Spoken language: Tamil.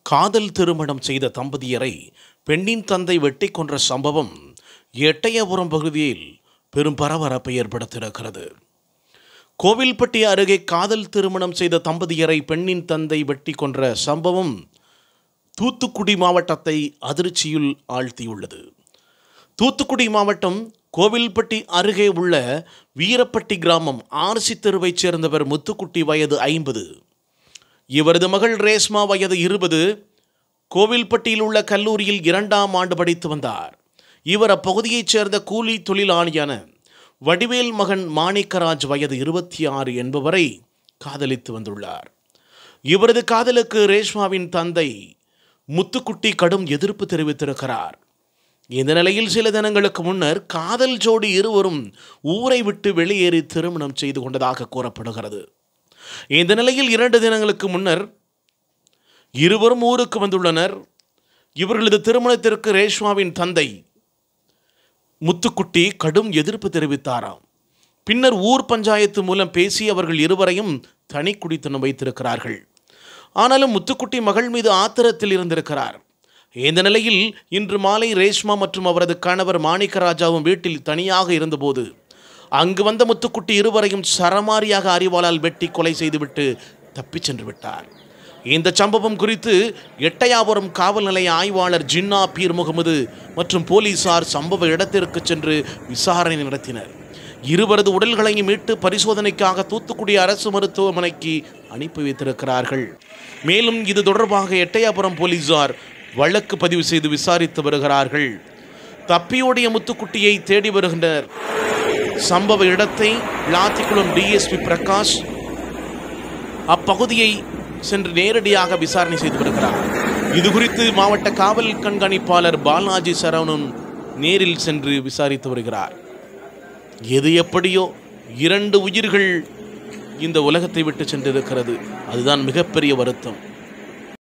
காதல் திருமணம் செய்த தம்பதியரை பெண்ணின் தந்தை வெட்டி கொன்ற சம்பவம் எட்டயபுரம் பகுதியில் பெரும் பரபரப்பை ஏற்படுத்தியிருக்கிறது கோவில்பட்டி அருகே காதல் திருமணம் செய்த தம்பதியரை பெண்ணின் தந்தை வெட்டி கொன்ற சம்பவம் தூத்துக்குடி மாவட்டத்தை அதிர்ச்சியில் ஆழ்த்தியுள்ளது தூத்துக்குடி மாவட்டம் கோவில்பட்டி அருகே உள்ள வீரப்பட்டி கிராமம் ஆர்சி தெருவைச் சேர்ந்தவர் முத்துக்குட்டி வயது ஐம்பது இவரது மகள் ரேஸ்மா வயது இருபது கோவில்பட்டியில் உள்ள கல்லூரியில் இரண்டாம் ஆண்டு படித்து வந்தார் இவர் அப்பகுதியைச் சேர்ந்த கூலி தொழிலாளியான வடிவேல் மகன் மாணிக்கராஜ் வயது இருபத்தி ஆறு என்பவரை காதலித்து வந்துள்ளார் இவரது காதலுக்கு ரேஷ்மாவின் தந்தை முத்துக்குட்டி கடும் எதிர்ப்பு தெரிவித்திருக்கிறார் இந்த நிலையில் சில தினங்களுக்கு முன்னர் காதல் ஜோடி இருவரும் ஊரை விட்டு வெளியேறி திருமணம் செய்து கொண்டதாக கூறப்படுகிறது இந்த நிலையில் இரண்டு தினங்களுக்கு முன்னர் இருவரும் ஊருக்கு வந்துள்ளனர் இவர்களது திருமணத்திற்கு ரேஷ்மாவின் தந்தை முத்துக்குட்டி கடும் எதிர்ப்பு தெரிவித்தாராம் பின்னர் ஊர் பஞ்சாயத்து மூலம் பேசி அவர்கள் இருவரையும் தனி குடித்தனம் வைத்திருக்கிறார்கள் ஆனாலும் முத்துக்குட்டி மகள் மீது ஆத்திரத்தில் இருந்திருக்கிறார் இந்த நிலையில் இன்று மாலை ரேஷ்மா மற்றும் அவரது கணவர் மாணிக்கராஜாவும் வீட்டில் தனியாக இருந்தபோது அங்கு வந்த முத்துக்குட்டி இருவரையும் சரமாரியாக அறிவாளால் வெட்டி கொலை செய்துவிட்டு தப்பிச் சென்று விட்டார் இந்த சம்பவம் குறித்து எட்டயாபுரம் காவல் நிலைய ஆய்வாளர் ஜின்னா பீர் முகமது மற்றும் போலீசார் சம்பவ இடத்திற்கு சென்று விசாரணை நடத்தினர் இருவரது உடல்களையும் மீட்டு பரிசோதனைக்காக தூத்துக்குடி அரசு மருத்துவமனைக்கு அனுப்பி வைத்திருக்கிறார்கள் மேலும் இது தொடர்பாக எட்டயாபுரம் போலீசார் வழக்கு பதிவு செய்து விசாரித்து வருகிறார்கள் தப்பியோடிய முத்துக்குட்டியை தேடி வருகின்றனர் சம்பவ இடத்தை லாத்திக்குளம் டிஎஸ்பி பிரகாஷ் அப்பகுதியை சென்று நேரடியாக விசாரணை செய்து வருகிறார் இது குறித்து மாவட்ட காவல் கண்காணிப்பாளர் பாலாஜி சரவணன் நேரில் சென்று விசாரித்து வருகிறார் எது எப்படியோ இரண்டு உயிர்கள் இந்த உலகத்தை விட்டு சென்றிருக்கிறது அதுதான் மிகப்பெரிய வருத்தம்